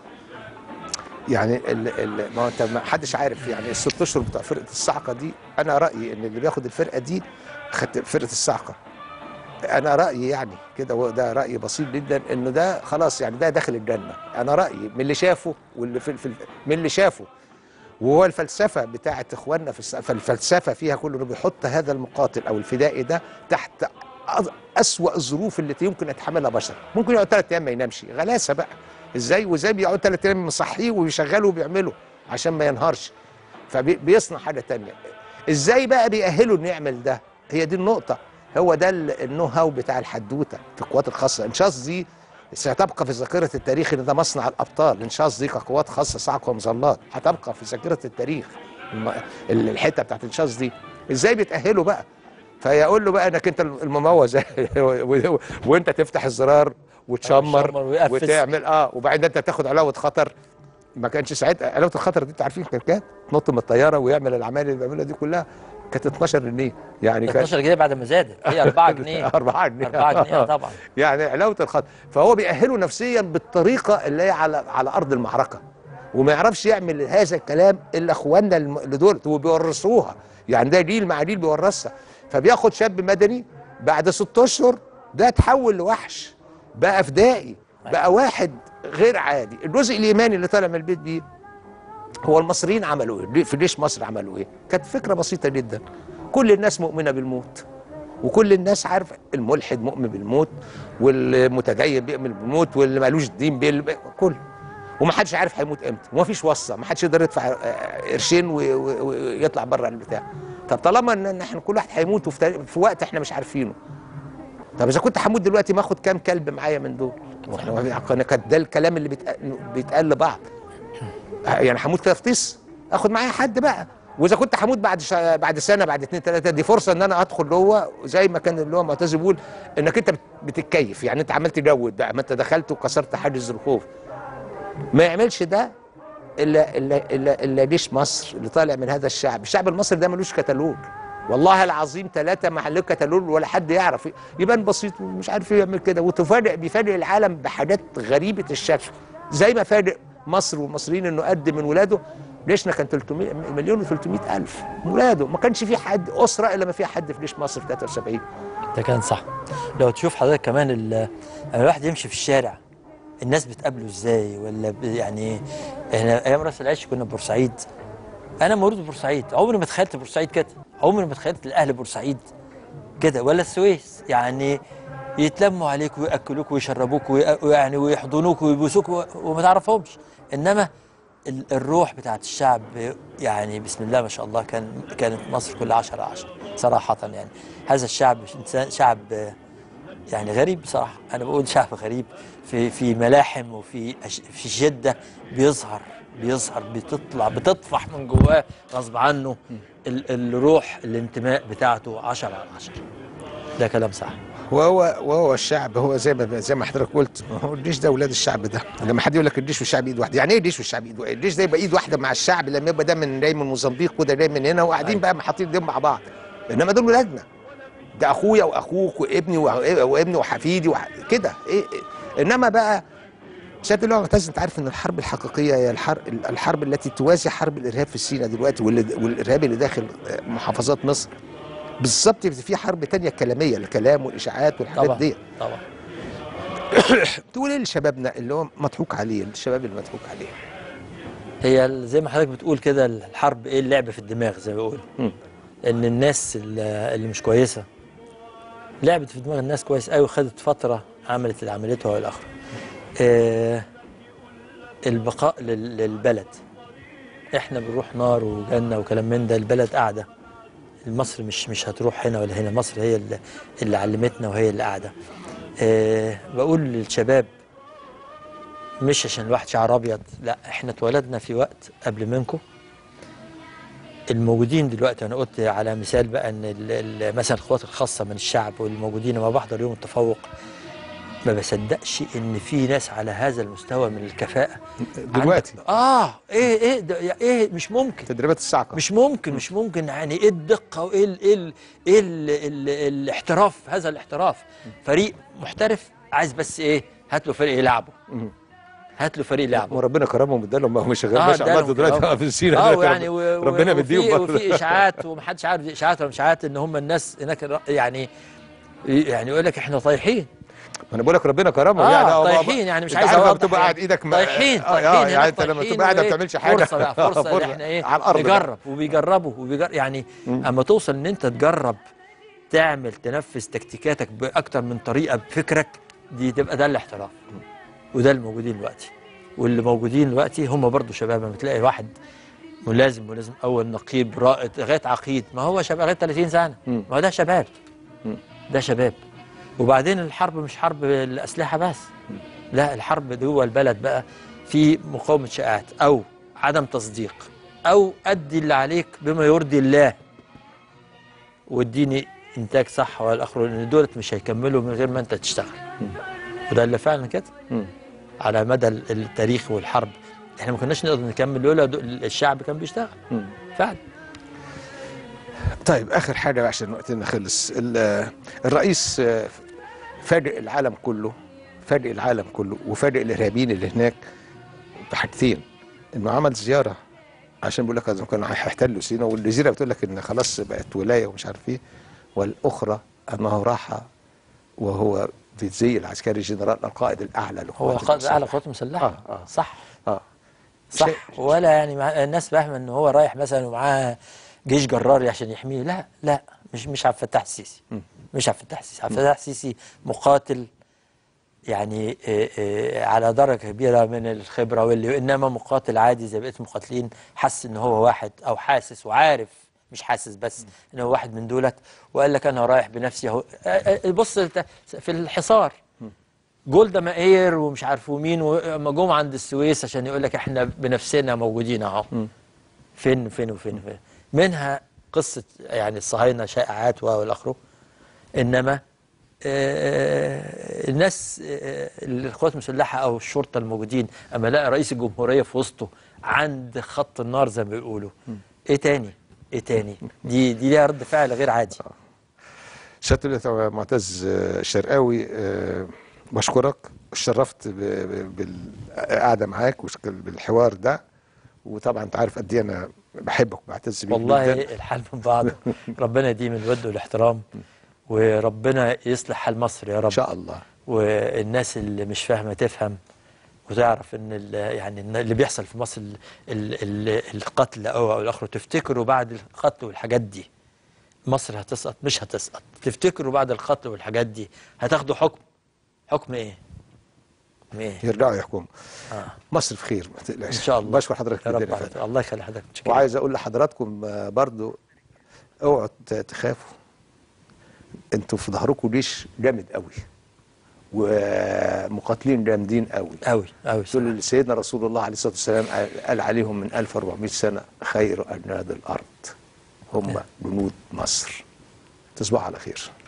يعني ال ال ما هو انت ما حدش عارف يعني الست اشهر بتوع فرقه الصعقه دي انا رايي ان اللي بياخد الفرقه دي خدت فرقه الصعقه انا رايي يعني كده هو ده راي بسيط جدا انه ده خلاص يعني ده داخل الجنه انا رايي من اللي شافه واللي في, في من اللي شافه وهو الفلسفه بتاعت اخواننا في الس- فالفلسفه فيها كله انه بيحط هذا المقاتل او الفدائي ده تحت أض- اسوأ الظروف التي يمكن يتحملها بشر ممكن يقعد ثلاث ايام ما ينامش غلاسه بقى ازاي وازاي بيقعد ثلاث ايام مصحيه ويشغله وبيعمله عشان ما ينهارش فبيصنع حاجه تانية ازاي بقى بيأهله انه يعمل ده هي دي النقطه هو ده ال- النو هاو بتاع الحدوته في القوات الخاصه انشاص دي ستبقى في ذاكره التاريخ ان ده مصنع الابطال انشاص دي كقوات خاصه صعق ومظلات هتبقى في ذاكره التاريخ الم- ال- الحته بتاعت انشاص دي ازاي بيتاهلوا بقى فيقول له بقى انك انت المموز و- وانت تفتح الزرار وتشمر وتشمر ويقفز. وتعمل اه وبعدين انت تاخد علاوه خطر ما كانش ساعتها علاوه الخطر دي انتوا عارفين كانت كام؟ تنط من الطياره ويعمل الاعمال اللي بيعملها دي كلها كانت 12 جنيه يعني كانت 12 جنيه بعد ما زادت هي 4 جنيه 4 جنيه 4 جنيه طبعا يعني علاوه الخطر فهو بيأهله نفسيا بالطريقه اللي هي على على ارض المعركه وما يعرفش يعمل هذا الكلام الا اخواننا الم- اللي دول وبيورثوها يعني ده جيل مع جيل بيورثها فبياخد شاب مدني بعد ست اشهر ده اتحول لوحش بقى فدائي بقى واحد غير عادي الجزء الايماني اللي طالع من البيت بيه هو المصريين عملوا ايه في جيش مصر عملوا ايه كانت فكره بسيطه جدا كل الناس مؤمنه بالموت وكل الناس عارفه الملحد مؤمن بالموت والمتدين بيؤمن بالموت واللي مالوش دين بيل كل ومحدش عارف هيموت امتى ومفيش وصه محدش يقدر يدفع آه، قرشين و- و- ويطلع بره البتاع طب طالما ان إن احنا كل واحد هيموت وفي تاريخ- في وقت احنا مش عارفينه طب اذا كنت هموت دلوقتي ما اخد كام كلب معايا من دول واحنا كان كان ده الكلام اللي بيتقال, بيتقال لبعض يعني هموت كده في طيس اخد معايا حد بقى واذا كنت هموت بعد شا... بعد سنه بعد اتنين تلاته دي فرصه ان انا ادخل جوه زي ما كان اللي هو معتز بيقول انك انت بت- بتتكيف يعني انت عمال تجود بقى ما انت دخلت وكسرت حاجز الخوف ما يعملش ده الا الا الا الا جيش مصر اللي طالع من هذا الشعب الشعب المصري ده ملوش كتالوج والله العظيم ثلاثة محلوه كتالوج ولا حد يعرف يبان بسيط ومش عارف يعمل كده وتفاجئ بيفاجئ العالم بحاجات غريبة الشكل زي ما فاجئ مصر والمصريين انه قد من ولاده جيشنا كان 300 مليون و300 الف ولاده ما كانش في حد اسره الا ما فيها حد في جيش مصر في 73 ده كان صح لو تشوف حضرتك كمان ال- لما الواحد يمشي في الشارع الناس بتقابله ازاي ولا ب- يعني احنا ايام راس العش كنا في بورسعيد انا مولود في بورسعيد عمري ما تخيلت بورسعيد كده عمري ما تخيلت الاهل بورسعيد كده ولا السويس يعني يتلموا عليك وياكلوك ويشربوك وي- ويعني ويحضنوك ويبوسوك و- وما تعرفهمش انما ال- الروح بتاعت الشعب يعني بسم الله ما شاء الله كان كانت مصر كلها 10 على 10 صراحه يعني هذا الشعب انسان شعب يعني غريب بصراحه انا بقول شعب غريب في في ملاحم وفي أش- في شده بيظهر بيظهر بتطلع بتطفح من جواه غصب عنه ال- الروح الانتماء بتاعته 10 على 10 ده كلام صح وهو وهو الشعب هو زي ما زي ما حضرتك قلت ما هو الجيش ده اولاد الشعب ده لما حد يقول لك الجيش والشعب ايد واحده يعني ايه الجيش والشعب ايد واحده الجيش ده يبقى ايد واحده مع الشعب لما يبقى ده من جاي من موزمبيق وده جاي من هنا وقاعدين بقى حاطين ايديهم مع بعض انما دول ولادنا ده اخويا واخوك وابني وه- وابني وحفيدي وح... كده إيه إيه. انما بقى سياده اللواء معتز انت عارف ان الحرب الحقيقيه هي الحرب الحرب التي توازي حرب الارهاب في سيناء دلوقتي واللي- والارهاب اللي داخل محافظات مصر بالظبط في حرب تانية كلاميه الكلام والاشاعات والحاجات طبعا دي طبعا تقول ايه لشبابنا اللي هو مضحوك عليه الشباب اللي مضحوك عليه هي ال- زي ما حضرتك بتقول كده الحرب ايه اللعب في الدماغ زي ما بيقولوا مم. ان الناس اللي اللي مش كويسه لعبت في دماغ الناس كويس قوي خدت فتره عملت اللي عملته والى اخره آه البقاء لل- للبلد احنا بنروح نار وجنه وكلام من ده البلد قاعده مصر مش مش هتروح هنا ولا هنا مصر هي اللي, اللي علمتنا وهي اللي قاعده آه بقول للشباب مش عشان الواحد شعر ابيض لا احنا اتولدنا في وقت قبل منكم الموجودين دلوقتي انا قلت على مثال بقى ان ال- ال- مثلا القوات الخاصه من الشعب والموجودين لما بحضر يوم التفوق ما بصدقش ان في ناس على هذا المستوى من الكفاءه دلوقتي عندك- اه ايه ايه ده يا- ايه مش ممكن تدريبات الصعقه مش ممكن مش ممكن يعني ايه الدقه وايه ال ايه ال ايه ال ال الاحتراف هذا الاحتراف فريق محترف عايز بس ايه هات له فريق يلعبه مم. هات له فريق يلعبه وربنا كرمهم وادالهم ما هو مش شغال آه، ما شاء الله ادالهم دلوقتي كده. في السيره اه دلوقتي يعني رب- و- و- ربنا وفي- مديهم برضه. وفي اشاعات ومحدش عارف اشاعات ولا مش اشاعات ان هم الناس هناك ر- يعني يعني يقول لك احنا طايحين ما انا بقول لك ربنا كرمهم اه يعني هو- طايحين يعني مش أنت عايز عارف لما اوضح بتبقى يعني. قاعد ايدك ما- طايحين آه، طايحين آه، يعني هناك انت لما طايحين تبقى قاعد ما وإيه؟ بتعملش حاجه فرصه بقى فرصه ان فرصة. احنا ايه على الارض نجرب وبيجربوا وبيجرب يعني اما توصل ان انت تجرب تعمل تنفذ تكتيكاتك باكتر من طريقه بفكرك دي تبقى ده الاحتراف وده الموجودين دلوقتي واللي موجودين دلوقتي هم برضو شباب لما تلاقي واحد ملازم ملازم اول نقيب رائد لغايه عقيد ما هو شباب لغايه 30 سنه مم. ما هو ده شباب مم. ده شباب وبعدين الحرب مش حرب الاسلحه بس لا الحرب جوه البلد بقى في مقاومه شائعات او عدم تصديق او ادي اللي عليك بما يرضي الله واديني انتاج صح والاخر لان دولت مش هيكملوا من غير ما انت تشتغل وده اللي فعلا كده مم. على مدى التاريخ والحرب احنا ما كناش نقدر نكمل لولا دو- الشعب كان بيشتغل مم. فعلا طيب اخر حاجه بقى عشان وقتنا خلص ال- الرئيس آه، فاجئ العالم كله فاجئ العالم كله وفاجئ الارهابيين اللي هناك بحاجتين انه عمل زياره عشان بيقول لك إذا كانوا هيحتلوا سيناء والجزيره بتقول لك ان خلاص بقت ولايه ومش عارف ايه والاخرى انه راح وهو في الزي العسكري جنرال القائد الاعلى هو للقوات قائد المسلحة. اعلى القوات المسلحه آه، آه. صح اه صح شيء- ولا يعني مع الناس فاهمه ان هو رايح مثلا ومعاه جيش جراري عشان يحميه لا لا مش مش عبد الفتاح السيسي مش عبد الفتاح السيسي عبد الفتاح السيسي مقاتل يعني آه، آه، على درجه كبيره من الخبره واللي انما مقاتل عادي زي بقيه المقاتلين حس ان هو واحد او حاسس وعارف مش حاسس بس ان هو واحد من دولت وقال لك انا رايح بنفسي اهو آه، آه، بص الت- في الحصار جولدا مائير ومش عارف مين وما جم عند السويس عشان يقول لك احنا بنفسنا موجودين اهو فين فين وفين فين منها قصه يعني الصهاينه شائعات و- والى اخره انما آه، الناس آه، القوات المسلحه او الشرطه الموجودين اما لقى رئيس الجمهوريه في وسطه عند خط النار زي ما بيقولوا ايه تاني ايه تاني دي دي ليها رد فعل غير عادي سيادة اللواء معتز آه، الشرقاوي آه، بشكرك اتشرفت ب- ب- بالقعده معاك وش- بالحوار ده وطبعا انت عارف قد ايه انا بحبك وبعتز بيك والله جدا الحال من بعض ربنا يديم الود والاحترام وربنا يصلح حال مصر يا ان رب شاء الله والناس اللي مش فاهمه تفهم وتعرف ان ال- يعني إن اللي بيحصل في مصر ال ال ال القتل او او الاخر تفتكروا بعد القتل والحاجات دي مصر هتسقط مش هتسقط تفتكروا بعد القتل والحاجات دي هتاخدوا حكم حكم ايه؟ حكم ايه؟ يرجعوا يحكموا آه. مصر في خير ما تقلقش ان شاء الله بشكر حضرتك يا رب جدا يا على- فندم. الله يخلي حضرتك متشكر وعايز اقول لحضراتكم آه، برضو اوعوا ت- تخافوا انتوا في ظهركم جيش جامد قوي ومقاتلين جامدين قوي قوي قوي دول اللي سيدنا رسول الله عليه الصلاه والسلام قال- قال عليهم من 1400 سنه خير اجناد الارض هم جنود مصر تصبحوا على خير